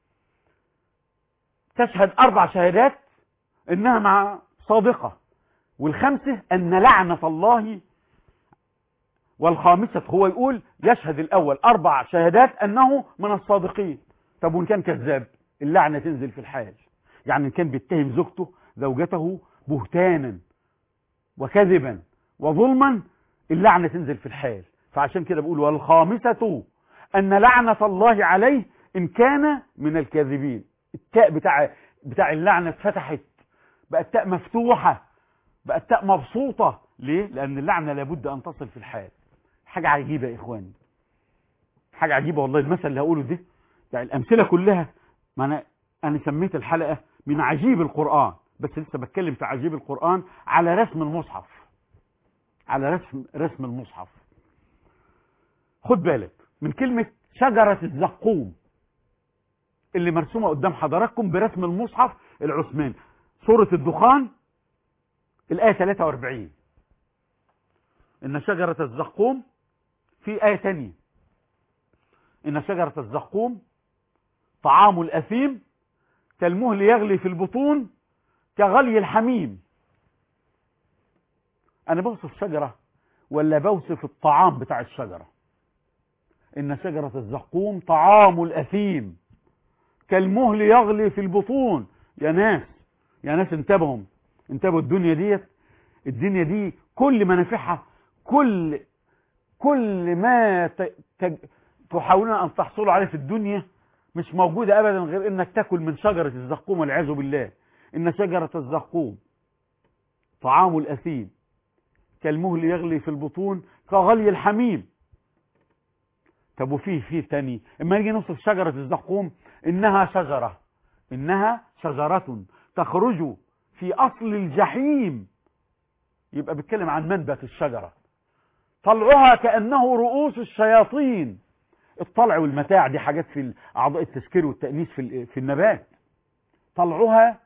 تشهد اربع شهادات انها مع صادقة والخمسة ان لعنة الله والخامسة هو يقول يشهد الاول اربع شهادات انه من الصادقين طب وان كان كذاب اللعنة تنزل في الحال يعني ان كان بيتهم زوجته زوجته بهتانا وكذبا وظلما اللعنة تنزل في الحال فعشان كده بقول والخامسة ان لعنة الله عليه ان كان من الكاذبين التاء بتاع بتاع اللعنة اتفتحت بقت التاء مفتوحة بقت التاء مبسوطة ليه لان اللعنة لابد ان تصل في الحال حاجة عجيبة يا اخواني حاجة عجيبة والله المثل اللي هقوله ده يعني الامثلة كلها ما انا انا سميت الحلقة من عجيب القرآن بس لسه بتكلم في عجيب القرآن على رسم المصحف على رسم رسم المصحف خد بالك من كلمة شجرة الزقوم اللي مرسومة قدام حضراتكم برسم المصحف العثماني سورة الدخان الآية 43 إن شجرة الزقوم في آية تانية إن شجرة الزقوم طعام الأثيم كالمهل يغلي في البطون كغلي الحميم أنا بوصف شجرة ولا بوصف الطعام بتاع الشجرة إن شجرة الزقوم طعام الأثيم كالمهل يغلي في البطون يا ناس يا ناس انتبهوا انتبهوا الدنيا ديت الدنيا دي كل منافعها كل كل ما ت- ت- تحاولون أن تحصلوا عليه في الدنيا مش موجودة أبدا غير إنك تاكل من شجرة الزقوم والعياذ بالله إن شجرة الزقوم طعام الأثيم كالمهل يغلي في البطون كغلي الحميم طب وفيه فيه تاني اما نيجي نوصف شجرة الزقوم انها شجرة انها شجرة تخرج في اصل الجحيم يبقى بيتكلم عن منبت الشجرة طلعها كأنه رؤوس الشياطين الطلع والمتاع دي حاجات في اعضاء التسكير والتأنيس في ال- في النبات طلعها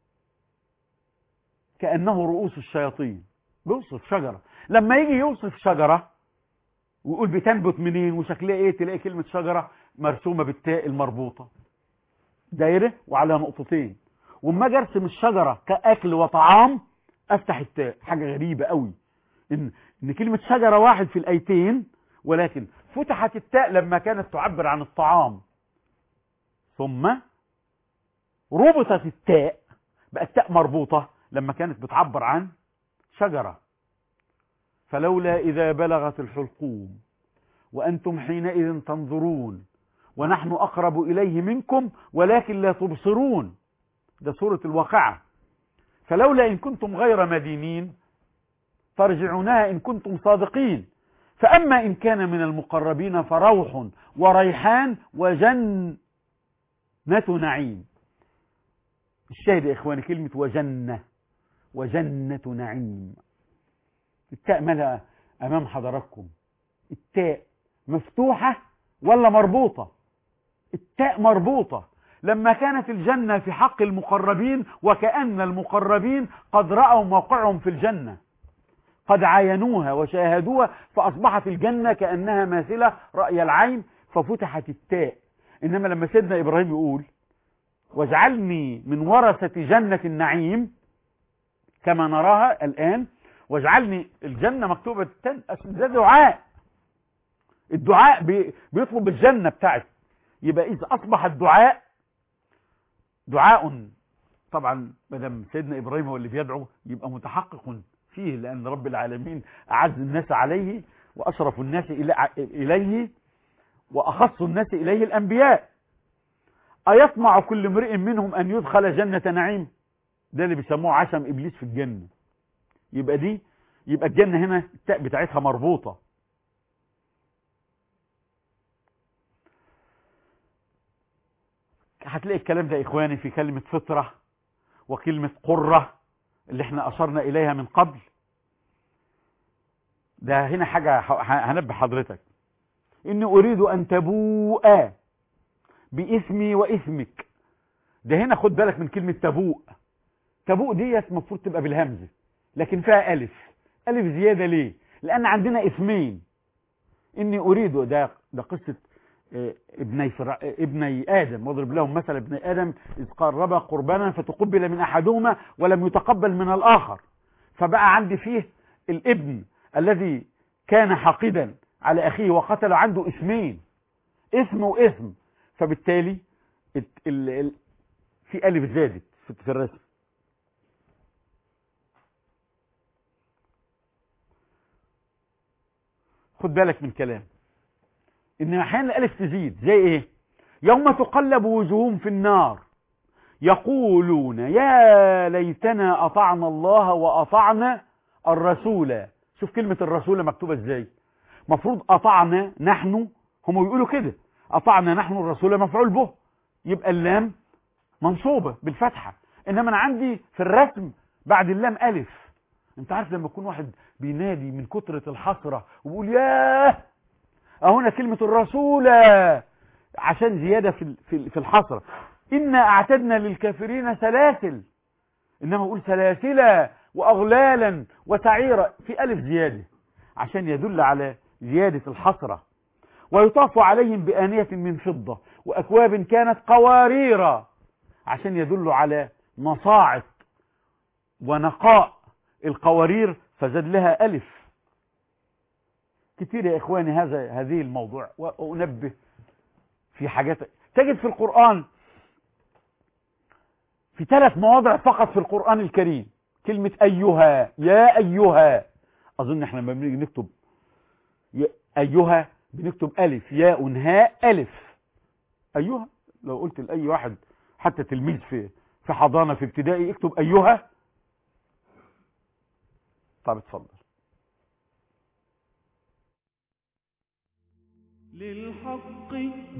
كأنه رؤوس الشياطين بيوصف شجرة لما يجي يوصف شجرة ويقول بتنبت منين وشكلها ايه تلاقي كلمة شجرة مرسومة بالتاء المربوطة دايرة وعلى نقطتين وما اجي ارسم الشجرة كأكل وطعام افتح التاء حاجة غريبة قوي ان, إن كلمة شجرة واحد في الايتين ولكن فتحت التاء لما كانت تعبر عن الطعام ثم ربطت التاء بقت تاء مربوطة لما كانت بتعبر عن شجرة فلولا إذا بلغت الحلقوم وأنتم حينئذ تنظرون ونحن أقرب إليه منكم ولكن لا تبصرون ده سورة الواقعة فلولا إن كنتم غير مدينين فارجعونها إن كنتم صادقين فأما إن كان من المقربين فروح وريحان وجنة نعيم الشاهد يا إخواني كلمة وجنة وجنة نعيم التاء مالها أمام حضراتكم التاء مفتوحة ولا مربوطة التاء مربوطة لما كانت الجنة في حق المقربين وكأن المقربين قد رأوا موقعهم في الجنة قد عاينوها وشاهدوها فأصبحت الجنة كأنها ماثلة رأي العين ففتحت التاء إنما لما سيدنا إبراهيم يقول واجعلني من ورثة جنة النعيم كما نراها الآن واجعلني الجنة مكتوبة التن ده دعاء الدعاء بي بيطلب الجنة بتاعت يبقى إذا أصبح الدعاء دعاء طبعا مدام سيدنا إبراهيم هو اللي بيدعو يبقى متحقق فيه لأن رب العالمين أعز الناس عليه وأشرف الناس إليه وأخص الناس إليه الأنبياء أيطمع كل امرئ منهم أن يدخل جنة نعيم ده اللي بيسموه عشم إبليس في الجنة يبقى دي يبقى الجنة هنا التاء بتاعتها مربوطة هتلاقي الكلام ده يا إخواني في كلمة فطرة وكلمة قرة اللي احنا أشرنا إليها من قبل ده هنا حاجة هنبه حضرتك إني أريد أن تبوء باسمي واسمك ده هنا خد بالك من كلمة تبوء تبوء ديت المفروض تبقى بالهمزة لكن فيها ألف ألف زيادة ليه لأن عندنا اسمين إني أريد ده ده قصة ابني فرع... ابني آدم واضرب لهم مثل ابني آدم إذ قربا قربانا فتقبل من أحدهما ولم يتقبل من الآخر فبقى عندي فيه الابن الذي كان حقدا على أخيه وقتل عنده اسمين اسم واسم فبالتالي ال... ال... ال... في ألف زادت في الرسم خد بالك من كلام ان احيانا الالف تزيد زي ايه يوم تقلب وجوههم في النار يقولون يا ليتنا اطعنا الله واطعنا الرسول شوف كلمة الرسول مكتوبة ازاي مفروض اطعنا نحن هم يقولوا كده اطعنا نحن الرسول مفعول به يبقى اللام منصوبة بالفتحة انما انا عندي في الرسم بعد اللام الف انت عارف لما يكون واحد بينادي من كترة الحسرة وبيقول ياه اهنا كلمة الرسول عشان زيادة في في الحسرة إنا أعتدنا للكافرين سلاسل إنما أقول سلاسل وأغلالا وسعيرا في ألف زيادة عشان يدل على زيادة الحسرة ويطاف عليهم بآنية من فضة وأكواب كانت قواريرا عشان يدل على نصاعة ونقاء القوارير فزاد لها ألف كتير يا إخواني هذا هذه الموضوع وأنبه في حاجات تجد في القرآن في ثلاث مواضع فقط في القرآن الكريم كلمة أيها يا أيها أظن احنا لما بنيجي نكتب أيها بنكتب ألف ياء هاء ألف أيها لو قلت لأي واحد حتى تلميذ في في حضانة في ابتدائي اكتب أيها طب اتفضل للحق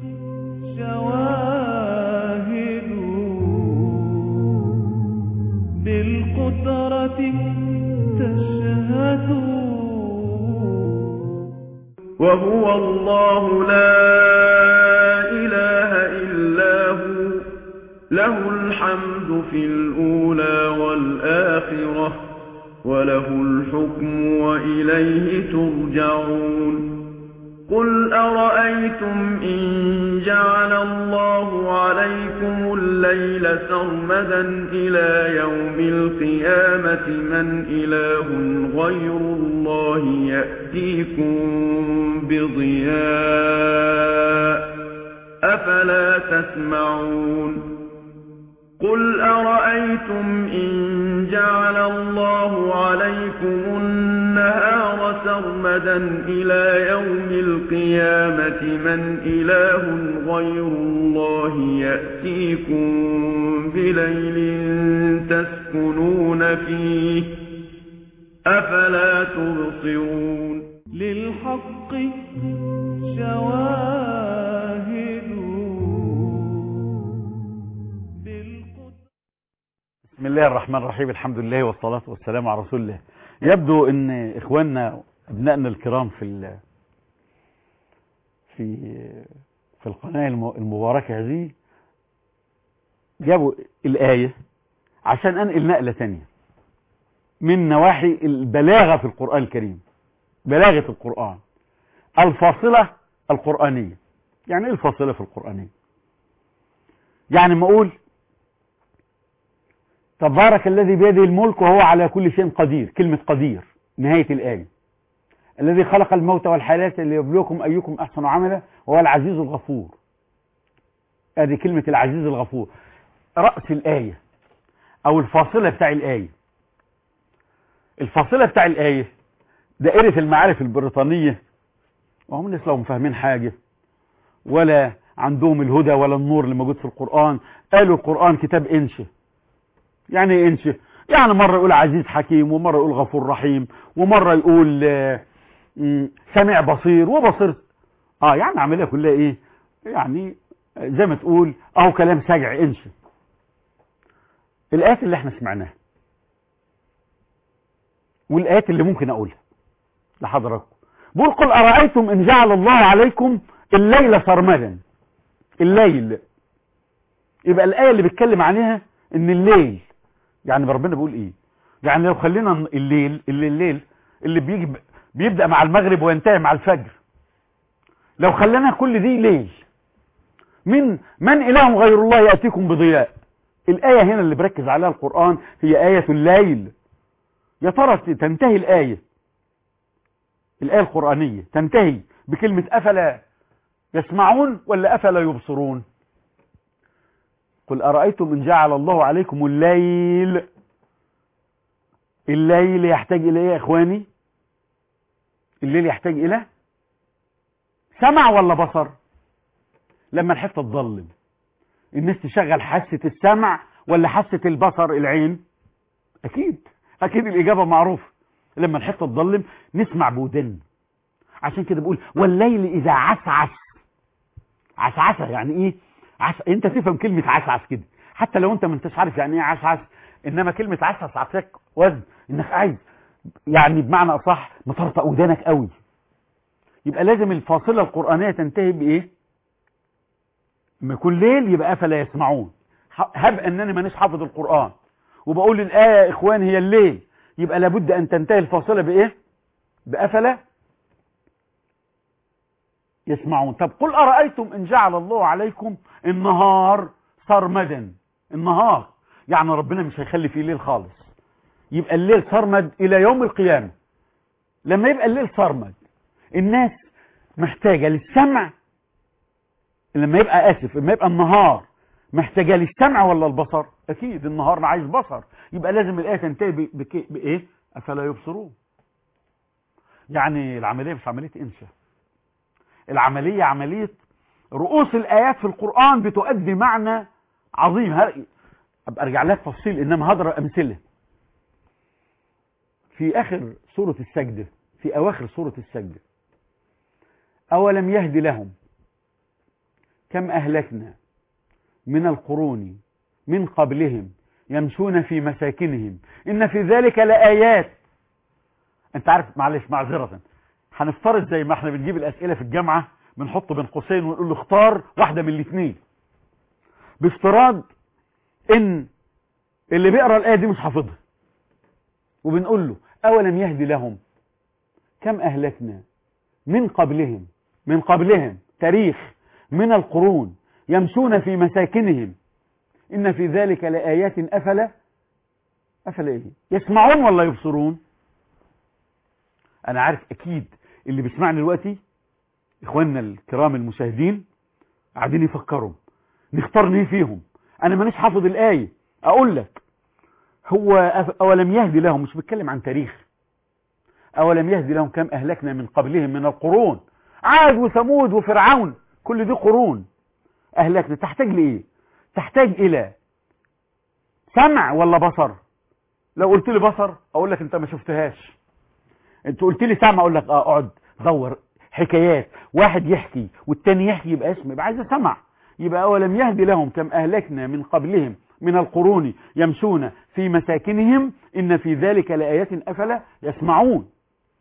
شواهد بالقدرة تشهد وهو الله لا إله إلا هو له الحمد في الأولى والآخرة وله الحكم وإليه ترجعون قل أرأيتم إن جعل الله عليكم الليل سرمدا إلى يوم القيامة من إله غير الله يأتيكم بضياء أفلا تسمعون قل أرأيتم إن جعل الله عليكم النهار سرمدا إلى يوم القيامة من إله غير الله يأتيكم بليل تسكنون فيه أفلا تبصرون للحق شواهد بالقدرة بسم الله الله الرحمن الرحيم الحمد لله والصلاة والسلام على رسول الله يبدو ان اخواننا ابنائنا الكرام في ال- في في القناة الم- المباركة هذه جابوا الآية عشان انقل نقلة تانية من نواحي البلاغة في القرآن الكريم بلاغة القرآن الفاصلة القرآنية يعني ايه الفاصلة في القرآنية يعني ما اقول تبارك الذي بيده الملك وهو على كل شيء قدير كلمة قدير نهاية الآية الذي خلق الموت والحياة ليبلوكم أيكم أحسن عملا وهو العزيز الغفور هذه كلمة العزيز الغفور رأس الآية أو الفاصلة بتاع الآية الفاصلة بتاع الآية دائرة المعارف البريطانية وهم الناس لهم فاهمين حاجة ولا عندهم الهدى ولا النور اللي موجود في القرآن قالوا القرآن كتاب انشئ يعني ايه انشئ يعني مرة يقول عزيز حكيم ومرة يقول غفور رحيم ومرة يقول آه، مم، سميع بصير وبصير اه يعني عملية كلها ايه يعني زي ما تقول اهو كلام سجع انشئ الايات اللي احنا سمعناها والايات اللي ممكن اقولها لحضراتكم بقول قل ارايتم ان جعل الله عليكم الليل سرمدا الليل يبقى الايه اللي بيتكلم عليها ان الليل يعني ربنا بيقول ايه يعني لو خلينا الليل اللي الليل اللي بيجي بيبدا مع المغرب وينتهي مع الفجر لو خلينا كل دي ليل من من اله غير الله ياتيكم بضياء الايه هنا اللي بركز عليها القران هي ايه الليل يا ترى تنتهي الايه الايه القرانيه تنتهي بكلمه افلا يسمعون ولا افلا يبصرون قل أرأيتم إن جعل الله عليكم الليل الليل يحتاج إلى إيه يا إخواني الليل يحتاج إلى سمع ولا بصر لما الحتة تظلم الناس تشغل حاسة السمع ولا حاسة البصر العين أكيد أكيد الإجابة معروفة لما الحتة تظلم نسمع بودن عشان كده بقول والليل إذا عسعس عسعسة يعني إيه عس... انت تفهم كلمة عسعس كده حتى لو انت ما انتش عارف يعني ايه عسعس انما كلمة عسعس عطاك وزن انك عايز يعني بمعنى اصح مطرطق ودانك قوي يبقى لازم الفاصلة القرآنية تنتهي بايه لما يكون ليل يبقى افلا يسمعون ح- هب انني مانيش حافظ القرآن وبقول الايه يا اخوان هي الليل يبقى لابد ان تنتهي الفاصلة بايه بافلا يسمعون طب قل أرأيتم إن جعل الله عليكم النهار سرمدا النهار يعني ربنا مش هيخلي فيه ليل خالص يبقى الليل سرمد إلى يوم القيامة لما يبقى الليل سرمد الناس محتاجة للسمع لما يبقى آسف لما يبقى النهار محتاجة للسمع ولا البصر أكيد النهار عايز بصر يبقى لازم الآية تنتهي ب- بك- بإيه أفلا يبصرون يعني العملية مش عملية إنشاء العملية عملية رؤوس الآيات في القرآن بتؤدي معنى عظيم هر- أبقى أرجع لها تفصيل إنما هضرب أمثلة في آخر سورة السجدة في أواخر سورة السجدة أولم يهد لهم كم أهلكنا من القرون من قبلهم يمشون في مساكنهم إن في ذلك لآيات أنت عارف معلش معذرة هنفترض زي ما احنا بنجيب الأسئلة في الجامعة بنحط بين قوسين ونقول له اختار واحدة من الاثنين بافتراض ان اللي بيقرا الآية دي مش حافظها وبنقول له أولم يهدي لهم كم أهلكنا من قبلهم من قبلهم تاريخ من القرون يمشون في مساكنهم إن في ذلك لآيات أفلا أفلا إيه يسمعون ولا يبصرون أنا عارف أكيد اللي بيسمعني دلوقتي إخواننا الكرام المشاهدين قاعدين يفكروا نختار مين فيهم أنا مانيش حافظ الآية أقول لك هو أف- أولم يهدي لهم مش بتكلم عن تاريخ أولم يهدي لهم كم أهلكنا من قبلهم من القرون عاد وثمود وفرعون كل دي قرون أهلكنا تحتاج لإيه تحتاج إلى سمع ولا بصر لو قلت لي بصر أقول لك أنت ما شفتهاش أنت قلت لي سمع أقول لك آه اقعد دور حكايات واحد يحكي والتاني يحكي يبقى اسم يبقى عايز سمع يبقى أولم يهدي لهم كم أهلكنا من قبلهم من القرون يمشون في مساكنهم إن في ذلك لآيات أفلا يسمعون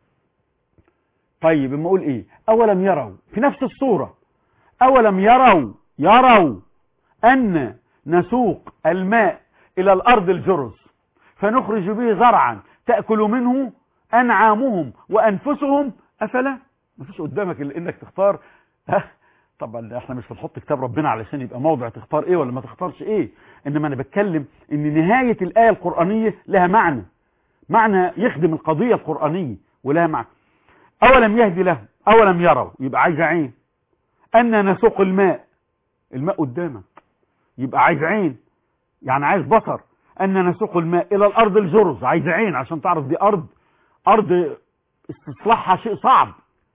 طيب اما اقول ايه اولم يروا في نفس الصورة اولم يروا يروا ان نسوق الماء الى الارض الجرز فنخرج به زرعا تأكل منه انعامهم وانفسهم افلا مفيش قدامك الا انك تختار ها طبعا احنا مش بنحط كتاب ربنا علشان يبقى موضع تختار ايه ولا ما تختارش ايه انما انا بتكلم ان نهاية الاية القرآنية لها معنى معنى يخدم القضية القرآنية ولها معنى أولم يهدي له أولم يروا يبقى عايز عين أن نسوق الماء الماء قدامك يبقى عايز عين يعني عايز بصر أن نسوق الماء إلى الأرض الجرز عايز عين عشان تعرف دي أرض أرض استصلاحها شيء صعب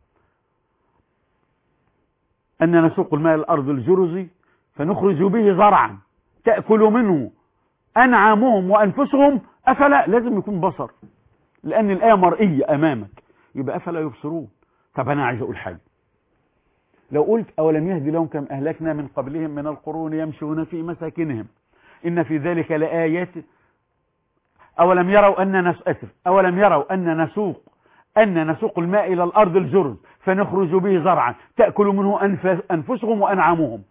أن نسوق الماء إلى الأرض الجرز فنخرج به زرعا تأكل منه أنعامهم وأنفسهم أفلا لازم يكون بصر لأن الآية مرئية أمامك يبقى أفلا يبصرون طب أنا عايز أقول حاجة لو قلت أولم يهدي لهم كم أهلكنا من قبلهم من القرون يمشون في مساكنهم إن في ذلك لآيات أولم يروا أن نس... أسف أولم يروا أن نسوق أن نسوق الماء إلى الأرض الجرز فنخرج به زرعا تأكل منه أنف... أنفسهم وأنعامهم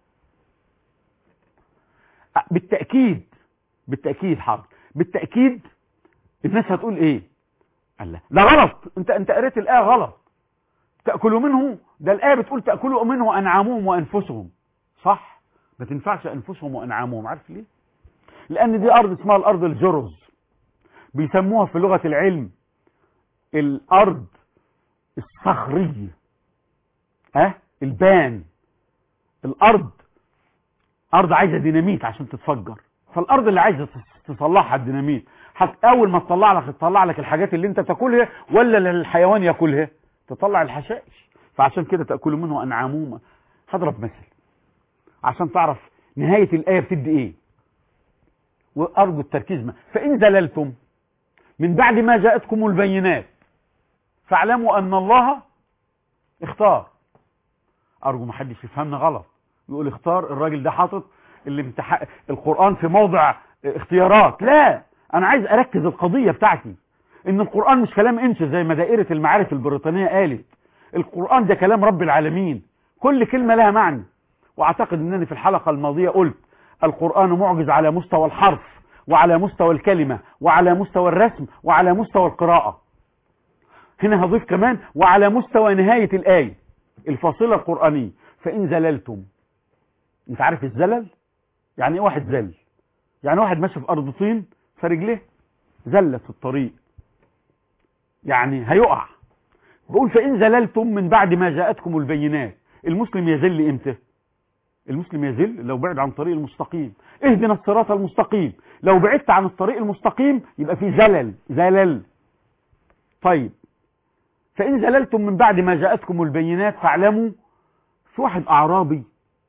بالتأكيد بالتأكيد حاضر بالتأكيد الناس هتقول ايه قال لا ده غلط انت انت قريت الآية غلط تأكلوا منه ده الآية بتقول تأكلوا منه أنعامهم وأنفسهم صح ما تنفعش أنفسهم وأنعامهم عارف ليه لأن دي أرض اسمها الأرض الجرز بيسموها في لغة العلم الأرض الصخرية ها البان الأرض أرض عايزة ديناميت عشان تتفجر فالأرض اللي عايزة تصلحها الديناميت حتى أول ما تطلع لك تطلع لك الحاجات اللي أنت تاكلها ولا اللي الحيوان ياكلها تطلع الحشائش فعشان كده تأكل منه أنعاموما هضرب مثل عشان تعرف نهاية الآية بتدي إيه وأرجو التركيز ما فإن زللتم من بعد ما جاءتكم البينات فاعلموا أن الله اختار أرجو ما حدش يفهمنا غلط يقول اختار الراجل ده حاطط الامتحان القرآن في موضع اختيارات لا أنا عايز أركز القضية بتاعتي إن القرآن مش كلام إنش زي ما دائرة المعارف البريطانية قالت القرآن ده كلام رب العالمين كل كلمة لها معنى وأعتقد أنني في الحلقة الماضية قلت القرآن معجز على مستوى الحرف وعلى مستوى الكلمة وعلى مستوى الرسم وعلى مستوى القراءة هنا هضيف كمان وعلى مستوى نهاية الآية الفاصلة القرآنية فإن زللتم انت عارف الزلل يعني ايه واحد زل يعني واحد ماشي في أرض طين فرجليه زلت في الطريق يعني هيقع بقول فإن زللتم من بعد ما جاءتكم البينات المسلم يزل امتى المسلم يزل لو بعد عن طريق المستقيم اهدنا الصراط المستقيم لو بعدت عن الطريق المستقيم يبقى في زلل زلل طيب فإن زللتم من بعد ما جاءتكم البينات فاعلموا في واحد أعرابي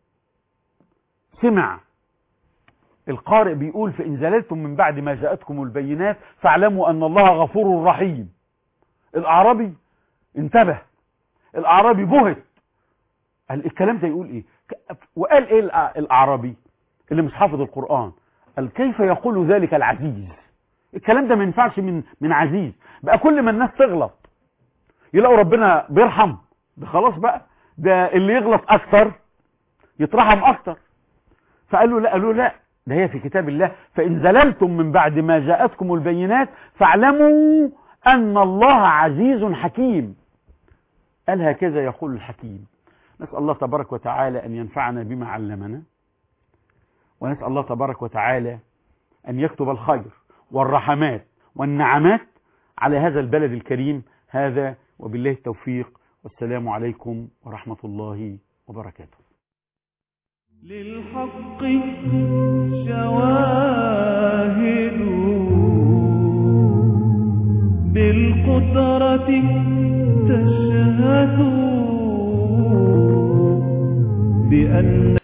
سمع القارئ بيقول فإن زللتم من بعد ما جاءتكم البينات فاعلموا أن الله غفور رحيم الأعرابي انتبه الأعرابي بهت قال الكلام ده يقول إيه وقال إيه الأعرابي اللي مش حافظ القرآن قال كيف يقول ذلك العزيز الكلام ده ما ينفعش من من عزيز بقى كل ما الناس تغلط يلاقوا ربنا بيرحم ده خلاص بقى ده اللي يغلط أكتر يترحم أكتر فقالوا لا قالوا لا ده هي في كتاب الله فإن زللتم من بعد ما جاءتكم البينات فاعلموا أن الله عزيز حكيم قال هكذا يقول الحكيم نسأل الله تبارك وتعالى أن ينفعنا بما علمنا ونسأل الله تبارك وتعالى أن يكتب الخير والرحمات والنعمات على هذا البلد الكريم هذا وبالله التوفيق والسلام عليكم ورحمة الله وبركاته للحق شواهد بالقدرة تشهد بأن